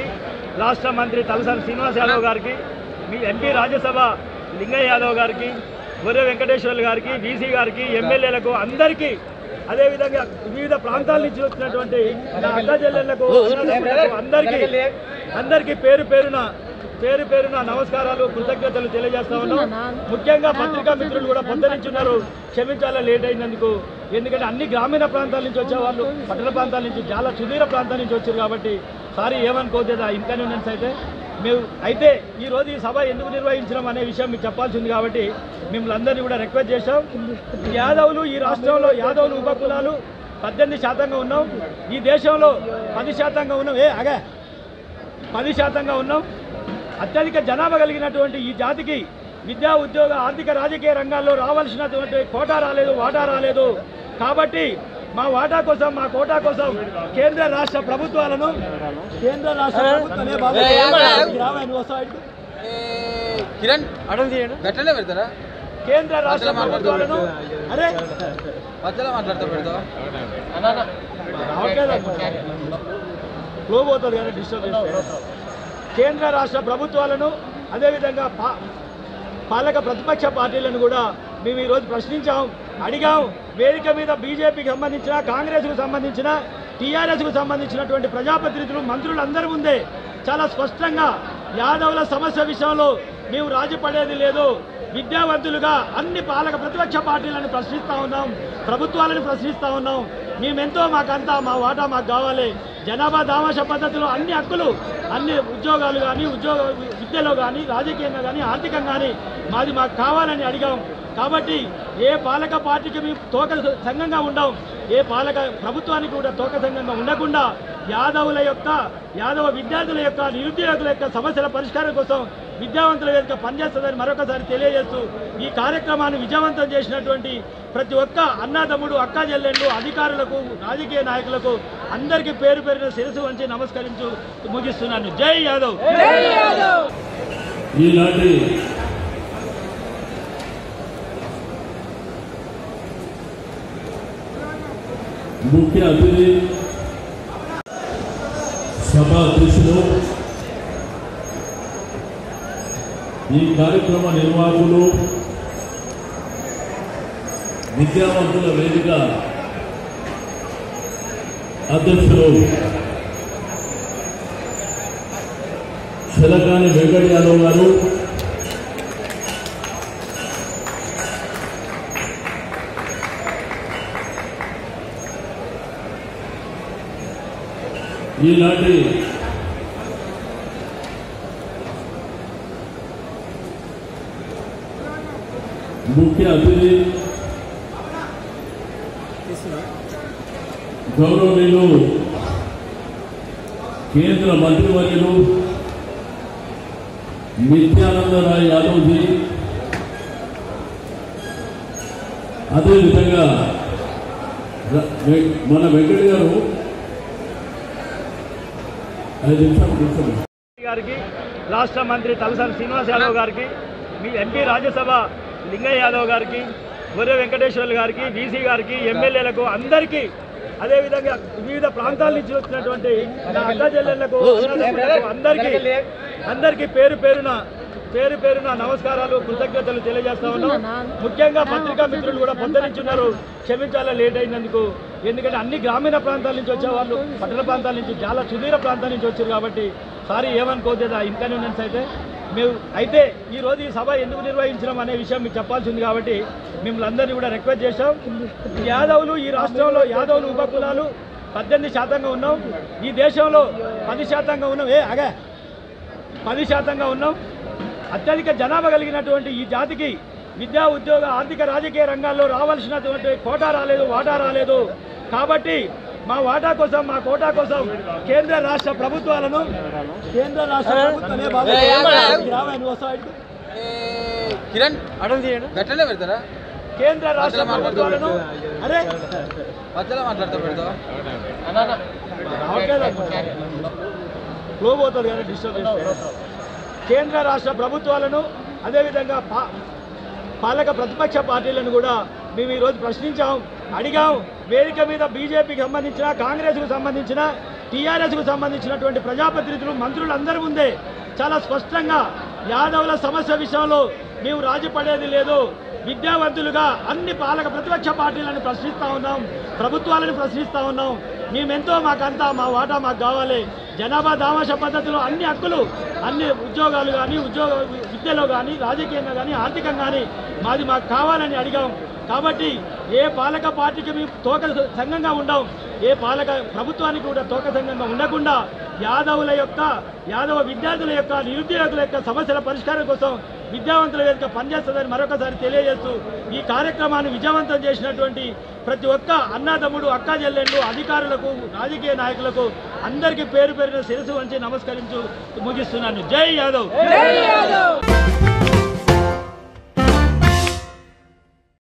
రాష్ట్ర మంత్రి తలసాని శ్రీనివాస్ యాదవ్ గారికి మీ ఎంపీ రాజ్యసభ లింగయ్య యాదవ్ గారికి గొర్రె వెంకటేశ్వర్లు గారికి బీసీ గారికి ఎమ్మెల్యేలకు అందరికీ అదేవిధంగా వివిధ ప్రాంతాల నుంచి వచ్చినటువంటి నా అక్క చెల్లెళ్లకు అన్నదమ్ములకు అందరికీ అందరికీ పేరు పేరున పేరు పేరున నమస్కారాలు కృతజ్ఞతలు తెలియజేస్తా ఉన్నాం ముఖ్యంగా పత్రికా మిత్రులు కూడా పొందరించున్నారు క్షమించాలా లేట్ అయినందుకు ఎందుకంటే అన్ని గ్రామీణ ప్రాంతాల నుంచి వచ్చే వాళ్ళు పట్టణ ప్రాంతాల నుంచి చాలా సుదీర ప్రాంతాల నుంచి వచ్చారు కాబట్టి సారీ ఏమనుకోవద్దు ఇన్కన్వీనియన్స్ అయితే మేము అయితే ఈ రోజు ఈ సభ ఎందుకు నిర్వహించడం అనే విషయం మీకు చెప్పాల్సింది కాబట్టి మిమ్మల్ని అందరినీ కూడా రిక్వెస్ట్ చేశాం యాదవులు ఈ రాష్ట్రంలో యాదవులు ఉపకులాలు పద్దెనిమిది శాతంగా ఉన్నాం ఈ దేశంలో పది శాతంగా ఉన్నాం ఏ అగా పది శాతంగా ఉన్నాం అత్యధిక జనాభా కలిగినటువంటి ఈ జాతికి విద్యా ఉద్యోగ ఆర్థిక రాజకీయ రంగాల్లో రావాల్సినటువంటి కోటా రాలేదు వాటా రాలేదు కాబట్టి మా వాటా కోసం మా కోటా కోసం కేంద్ర రాష్ట్ర ప్రభుత్వాలను కేంద్ర రాష్ట్ర ప్రభుత్వాలే బాబు, ఏ, ఏం రా? రావా నువ్వు వస్తావా ఇటు? ఏ, కిరణ్ అడవి తీయండి గట్లనే పెడతారా కేంద్ర రాష్ట్ర మధ్యలో మాట్లాడుతూ ప్రభుత్వాలను అరే మధ్యలో మాట్లాడుతూ పెడతావా ఫ్లో పోతుంది కదా డిస్టర్బ్ చేస్తే కేంద్ర రాష్ట్ర ప్రభుత్వాలను అదేవిధంగా పా పాలక ప్రతిపక్ష పార్టీలను కూడా మేము ఈరోజు ప్రశ్నించాం అడిగాం వేదిక మీద బీజేపీకి సంబంధించిన కాంగ్రెస్కు సంబంధించిన టీఆర్ఎస్కు సంబంధించినటువంటి ప్రజాప్రతినిధులు మంత్రులు అందరి ముందే చాలా స్పష్టంగా యాదవుల సమస్య విషయంలో మేము రాజీ పడేది లేదు విద్యావంతులుగా అన్ని పాలక ప్రతిపక్ష పార్టీలను ప్రశ్నిస్తూ ఉన్నాం ప్రభుత్వాలను ప్రశ్నిస్తూ ఉన్నాం మేమెంతో మాకంతా మా వాటా మాకు కావాలి జనాభా దామాష పద్ధతిలో అన్ని హక్కులు అన్ని ఉద్యోగాలు కానీ ఉద్యోగ విద్యలో కానీ రాజకీయంగా కానీ ఆర్థికంగా కానీ మాది మాకు కావాలని అడిగాం కాబట్టి ఏ పాలక పార్టీకి మేము తోక సంఘంగా ఉండం ఏ పాలక ప్రభుత్వానికి కూడా తోక సంఘంగా ఉండకుండా యాదవుల యొక్క యాదవ విద్యార్థుల యొక్క నిరుద్యోగుల యొక్క సమస్యల పరిష్కారం కోసం విద్యావంతుల వేదిక పనిచేస్తుందని మరొకసారి తెలియజేస్తూ ఈ కార్యక్రమాన్ని విజయవంతం చేసినటువంటి ప్రతి ఒక్క అన్నదమ్ముడు అక్క చెల్లెళ్ళు అధికారులకు రాజకీయ నాయకులకు అందరికీ పేరు పేరున శిరసు వంచి నమస్కరించు ముగిస్తున్నాను జై యాదవ్ ఈనాటి ముఖ్య అతిథి సభ అధ్యక్షులు ఈ కార్యక్రమ నిర్వాహకులు విద్యావంతుల వేదిక అధ్యక్షులు చిలకాని వెంకట యాదవ్ గారు ఈనాటి ముఖ్య అతిథి గౌరవనీయులు కేంద్ర మంత్రివర్యులు నిత్యానందరాయ్ యాదవ్జీ అదేవిధంగా ర- వె- మన వెంకట గారు ఐదు నిమిషాలు కూర్చోండి గారికి రాష్ట్ర మంత్రి తలసాని శ్రీనివాస్ యాదవ్ గారికి మీ ఎంపీ రాజ్యసభ లింగయ్య యాదవ్ గారికి గొర్రె వెంకటేశ్వర్లు గారికి బీసీ గారికి ఎమ్మెల్యేలకు అందరికీ అదేవిధంగా వివిధ ప్రాంతాల నుంచి వచ్చినటువంటి నా అక్క చెల్లెళ్లకు అన్నదమ్ములకు అందరికీ అందరికీ పేరు పేరున పేరు పేరున నమస్కారాలు కృతజ్ఞతలు తెలియజేస్తా ఉన్నాం ముఖ్యంగా పత్రికా మిత్రులు కూడా పొందరించున్నారు క్షమించాలా లేట్ అయినందుకు ఎందుకంటే అన్ని గ్రామీణ ప్రాంతాల నుంచి వచ్చే వాళ్ళు పట్టణ ప్రాంతాల నుంచి చాలా సుదీర ప్రాంతాల నుంచి వచ్చారు కాబట్టి సారీ ఏమనుకోవద్దు ఇన్కన్వీనియన్స్ అయితే మేము అయితే ఈ రోజు ఈ సభ ఎందుకు నిర్వహించడం అనే విషయం మీకు చెప్పాల్సింది కాబట్టి మిమ్మల్ని అందరినీ కూడా రిక్వెస్ట్ చేశాం యాదవులు ఈ రాష్ట్రంలో యాదవులు ఉపకులాలు పద్దెనిమిది శాతంగా ఉన్నాం ఈ దేశంలో పది శాతంగా ఉన్నాం ఏ అగా పది శాతంగా ఉన్నాం అత్యధిక జనాభా కలిగినటువంటి ఈ జాతికి విద్యా ఉద్యోగ ఆర్థిక రాజకీయ రంగాల్లో రావాల్సినటువంటి కోటా రాలేదు వాటా రాలేదు కాబట్టి మా వాటా కోసం మా కోటా కోసం కేంద్ర రాష్ట్ర ప్రభుత్వాలను కేంద్ర రాష్ట్ర ప్రభుత్వాలే బాబు, ఏ, ఏం రా? రావా నువ్వు వస్తావా ఇటు? ఏ, కిరణ్ అడవి తీయండి గట్లనే పెడతారా కేంద్ర రాష్ట్ర మధ్యలో మాట్లాడుతూ ప్రభుత్వాలను అరే మధ్యలో మాట్లాడుతూ పెడతావా ఫ్లో పోతుంది కదా డిస్టర్బ్ చేస్తే కేంద్ర రాష్ట్ర ప్రభుత్వాలను అదేవిధంగా పా పాలక ప్రతిపక్ష పార్టీలను కూడా మేము ఈరోజు ప్రశ్నించాం అడిగాం వేదిక మీద బీజేపీకి సంబంధించిన కాంగ్రెస్కు సంబంధించిన టీఆర్ఎస్కు సంబంధించినటువంటి ప్రజాప్రతినిధులు మంత్రులు అందరి ముందే చాలా స్పష్టంగా యాదవుల సమస్య విషయంలో మేము రాజీ పడేది లేదు విద్యావంతులుగా అన్ని పాలక ప్రతిపక్ష పార్టీలను ప్రశ్నిస్తూ ఉన్నాం ప్రభుత్వాలను ప్రశ్నిస్తూ ఉన్నాం మేమెంతో మాకంతా మా వాటా మాకు కావాలి జనాభా దామాష పద్ధతిలో అన్ని హక్కులు అన్ని ఉద్యోగాలు కానీ ఉద్యోగ విద్యలో కానీ రాజకీయంగా కానీ ఆర్థికంగా కానీ మాది మాకు కావాలని అడిగాం కాబట్టి ఏ పాలక పార్టీకి మేము తోక సంఘంగా ఉండం ఏ పాలక ప్రభుత్వానికి కూడా తోక సంఘంగా ఉండకుండా యాదవుల యొక్క యాదవ విద్యార్థుల యొక్క నిరుద్యోగుల యొక్క సమస్యల పరిష్కారం కోసం విద్యావంతుల వేదిక పనిచేస్తుందని మరొకసారి తెలియజేస్తూ ఈ కార్యక్రమాన్ని విజయవంతం చేసినటువంటి ప్రతి ఒక్క అన్నదమ్ముడు అక్క చెల్లెళ్ళు అధికారులకు రాజకీయ నాయకులకు అందరికీ పేరు పేరున శిరసు వంచి నమస్కరించు ముగిస్తున్నాను జై యాదవ్